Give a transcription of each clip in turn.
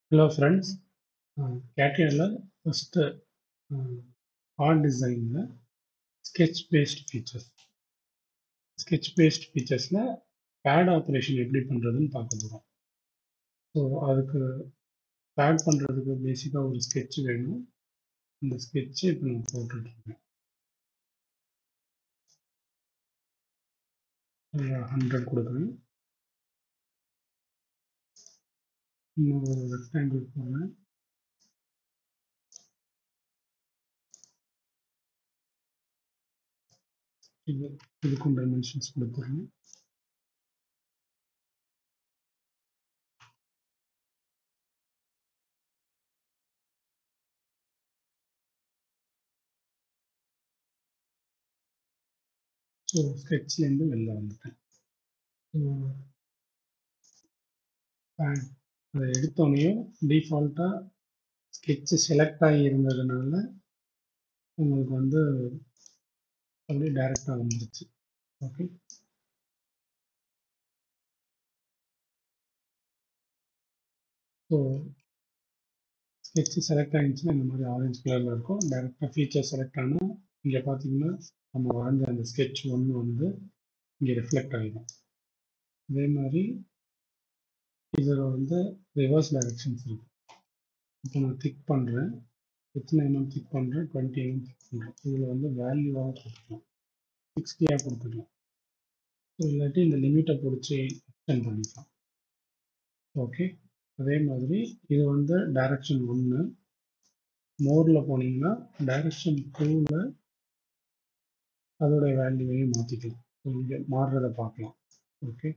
Hello friends, கேட்டியால first part டிசைனில் sketch based features sketch based ஃபீச்சர்ஸில் பேட் ஆப்ரேஷன் எப்படி பண்ணுறதுன்னு பார்க்க போகிறோம் ஸோ அதுக்கு பேட் பண்ணுறதுக்கு பேசிக்காக ஒரு ஸ்கெட்ச் வேணும் இந்த ஸ்கெட்சை இப்போ நான் போட்டுட்ருக்கேன் ஹண்ட்ரட் கொடுக்குறேன் இன்னொரு ரெக்டாங்கிள் போடுறேன் இது இதுக்கும் டைமென்ஷன்ஸ் கொடுத்துருங்க ஸோ ஸ்கெட்ச்லேருந்து வெளில வந்துட்டேன் அதை எடுத்தோடனையும் டிஃபால்ட்டாக ஸ்கெட்சு செலக்ட் ஆகி இருந்ததுனால உங்களுக்கு வந்து அப்படியே டைரெக்டாக வந்துருச்சு ஓகே ஸோ ஸ்கெட்சு செலக்ட் ஆகிடுச்சுன்னா இந்த மாதிரி ஆரஞ்சு கலரில் இருக்கும் டைரெக்டாக ஃபீச்சர் செலக்ட் ஆனால் இங்கே பார்த்தீங்கன்னா நம்ம வரைஞ்ச அந்த ஸ்கெட்ச் ஒன்று வந்து இங்கே ரிஃப்ளெக்ட் ஆகிடும் அதே மாதிரி இதில் வந்து ரிவர்ஸ் டைரக்ஷன்ஸ் இருக்குது இப்போ நான் திக் பண்ணுறேன் எத்தனை எம்எம் திக் பண்ணுறேன் டுவெண்ட்டி எம்எம் திக் பண்ணுறேன் இதில் வந்து வேல்யூவாக கொடுத்துக்கலாம் சிக்ஸ்டியாக கொடுத்துக்கலாம் ஸோ இல்லாட்டி இந்த லிமிட்டை பிடிச்சி எக்ஸ்டெண்ட் பண்ணிக்கலாம் ஓகே அதே மாதிரி இது வந்து டைரக்ஷன் ஒன்று மோரில் போனீங்கன்னா டைரக்ஷன் டூவில் அதோடைய வேல்யூவையும் மாற்றிக்கலாம் இங்கே மாறுறதை பார்க்கலாம் ஓகே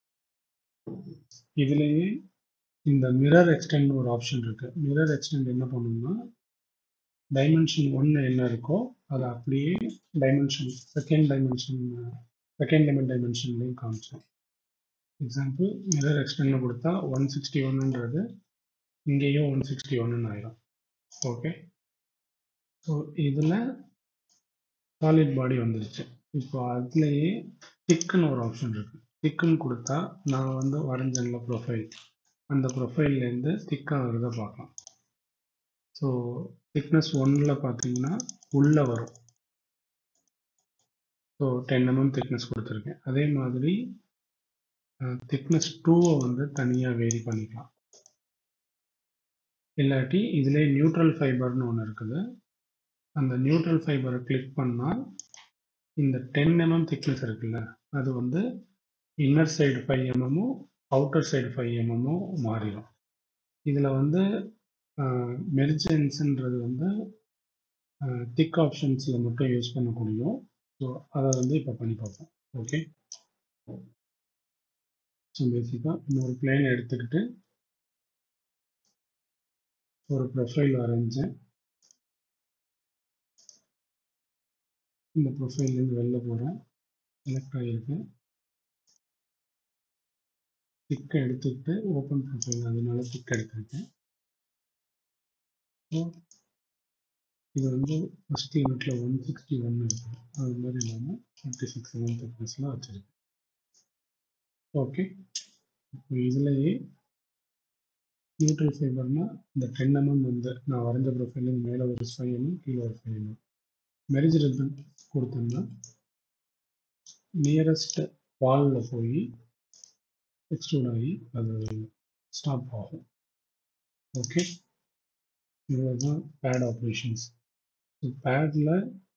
இதுலேயே இந்த மிரர் எக்ஸ்டெண்ட் ஒரு ஆப்ஷன் இருக்குது மிரர் எக்ஸ்டெண்ட் என்ன பண்ணணும்னா டைமென்ஷன் ஒன்று என்ன இருக்கோ அதை அப்படியே dimension second dimension second limit டைமென்ஷன்லேயும் காமிச்சோம் எக்ஸாம்பிள் மிரர் எக்ஸ்டெண்ட் கொடுத்தா ஒன் சிக்ஸ்டி ஒன்னுன்றது இங்கேயும் ஒன் சிக்ஸ்டி ஒன்னு ஆயிரும் ஓகே ஸோ இதில் சாலிட் பாடி வந்துருச்சு இப்போ அதுலேயே திக்குன்னு ஒரு ஆப்ஷன் இருக்குது திக்குன்னு கொடுத்தா நான் வந்து வரைஞ்சன்ல ப்ரொஃபைல் அந்த ப்ரொஃபைல்லேருந்து திக்காக வருதை பார்க்கலாம் ஸோ திக்னஸ் ஒன்னில் பார்த்தீங்கன்னா உள்ளே வரும் ஸோ டென் எம்எம் திக்னஸ் கொடுத்துருக்கேன் அதே மாதிரி திக்னஸ் டூவை வந்து தனியாக வேரி பண்ணிக்கலாம் இல்லாட்டி இதிலே நியூட்ரல் ஃபைபர்னு ஒன்று இருக்குது அந்த நியூட்ரல் ஃபைபரை கிளிக் பண்ணால் இந்த டென் எம்எம் திக்னஸ் இருக்குல்ல அது வந்து இன்னர் சைடு ஃபைவ் எம்எம்மும் அவுட்டர் சைடு ஃபைவ் எம்எம்மும் மாறிடும் இதில் வந்து மெர்ஜென்ஸுன்றது வந்து திக் ஆப்ஷன்ஸில் மட்டும் யூஸ் பண்ண முடியும் ஸோ அதை வந்து இப்போ பண்ணி பார்ப்போம் ஓகே ஸோ பேசிக்காக இன்னொரு பிளேன் எடுத்துக்கிட்டு ஒரு ப்ரொஃபைல் வரைஞ்சேன் இந்த ப்ரொஃபைல்லேருந்து வெளில போகிறேன் செலக்ட் ஆகியிருக்கேன் திக்கை எடுத்துக்கிட்டு ஓப்பன் ப்ரொஃபைல் அதனால திக் எடுத்திருக்கேன் ஸோ இது வந்து ஃபஸ்ட் யூனிட்டில் ஒன் சிக்ஸ்டி ஒன் இருக்குது அது மாதிரி இல்லாமல் ஃபிஃப்டி சிக்ஸ் எம்எம் திக்னஸில் வச்சுருக்கேன் ஓகே இப்போ இதுலேயே நியூட்ரல் ஃபைபர்னால் இந்த டென் எம்எம் வந்து நான் வரைஞ்ச ப்ரொஃபைலுக்கு மேலே ஒரு ஃபைவ் எம்எம் கீழே ஒரு ஃபைவ் எம்எம் மெரிஜ் ரிப்பன் கொடுத்தோம்னா நியரஸ்ட் வாலில் போய் எக்ஸ்ட்ரூட் ஆகி அது ஸ்டாப் ஆகும் ஓகே இதுதான் பேட் ஆப்ரேஷன்ஸ் பேடில்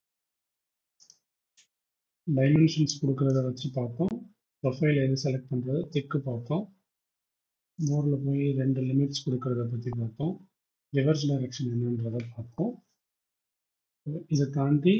டைமென்ஷன்ஸ் கொடுக்குறத வச்சு பார்த்தோம் ப்ரொஃபைல் எது செலக்ட் பண்ணுறது திக்கு பார்த்தோம் மோரில் போய் ரெண்டு லிமிட்ஸ் கொடுக்குறத பற்றி பார்த்தோம் ரிவர்ஸ் டைரக்ஷன் என்னன்றதை பார்த்தோம் இதை தாண்டி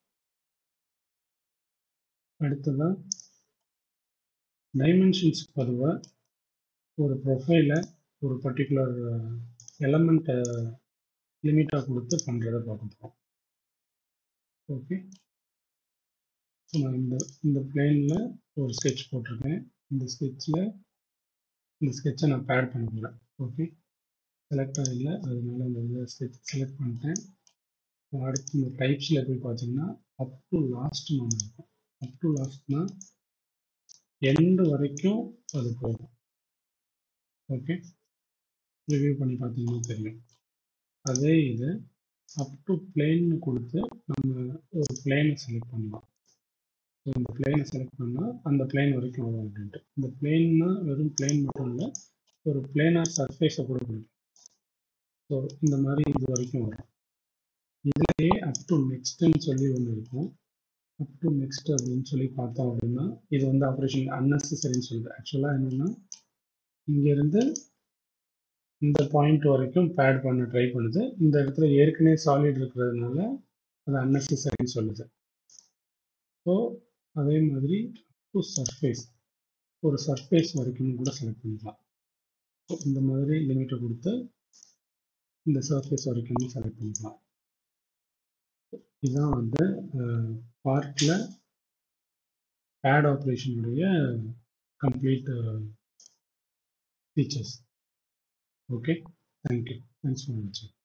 அடுத்ததாக டைமென்ஷன்ஸ் பொதுவாக ஒரு ப்ரொஃபைலை ஒரு பர்டிகுலர் எலமெண்ட்டை லிமிட்டாக கொடுத்து பண்ணுறதை பார்க்க போகிறோம் ஓகே ஸோ நான் இந்த இந்த பிளேனில் ஒரு ஸ்கெட்ச் போட்டிருக்கேன் இந்த ஸ்கெட்சில் இந்த ஸ்கெட்சை நான் பேட் பண்ண போகிறேன் ஓகே செலக்ட் ஆகல அதனால இந்த இதில் ஸ்கெட்ச் செலக்ட் பண்ணிட்டேன் அடுத்து இந்த டைப்ஸில் போய் பார்த்தீங்கன்னா அப் டு லாஸ்ட் ஒன்று இருக்கும் அப் டு லாஸ்ட்னா எண்டு வரைக்கும் அது போகும் ஓகே ரிவ்யூ பண்ணி பார்த்தீங்கன்னா தெரியும் அதே இது அப் டு பிளேன்னு கொடுத்து நம்ம ஒரு பிளேனை செலக்ட் பண்ணலாம் ஸோ இந்த பிளேனை செலக்ட் பண்ணால் அந்த பிளேன் வரைக்கும் வரும் அப்படின்ட்டு இந்த பிளேன்னா வெறும் பிளேன் மட்டும் இல்லை ஒரு பிளேனாக சர்ஃபேஸை கூட கொடுக்கும் ஸோ இந்த மாதிரி இது வரைக்கும் வரும் இதுலேயே அப் டு நெக்ஸ்ட்டுன்னு சொல்லி ஒன்று இருக்கும் அப் டு நெக்ஸ்ட் அப்படின்னு சொல்லி பார்த்தோம் அப்படின்னா இது வந்து ஆப்ரேஷன் அன்னெசரின்னு சொல்லுது ஆக்சுவலாக என்னென்னா இங்கேருந்து இந்த பாயிண்ட் வரைக்கும் பேட் பண்ண ட்ரை பண்ணுது இந்த இடத்துல ஏற்கனவே சாலிட் இருக்கிறதுனால அது அன்னெசரின்னு சொல்லுது ஸோ அதே மாதிரி டு சர்ஃபேஸ் ஒரு சர்ஃபேஸ் வரைக்கும் கூட செலக்ட் பண்ணிக்கலாம் ஸோ இந்த மாதிரி லிமிட்டை கொடுத்து இந்த சர்ஃபேஸ் வரைக்கும் செலக்ட் பண்ணிக்கலாம் இதுதான் வந்து பார்ட்டில் பேட் ஆப்ரேஷனுடைய complete features okay thank you thanks for வாட்சிங்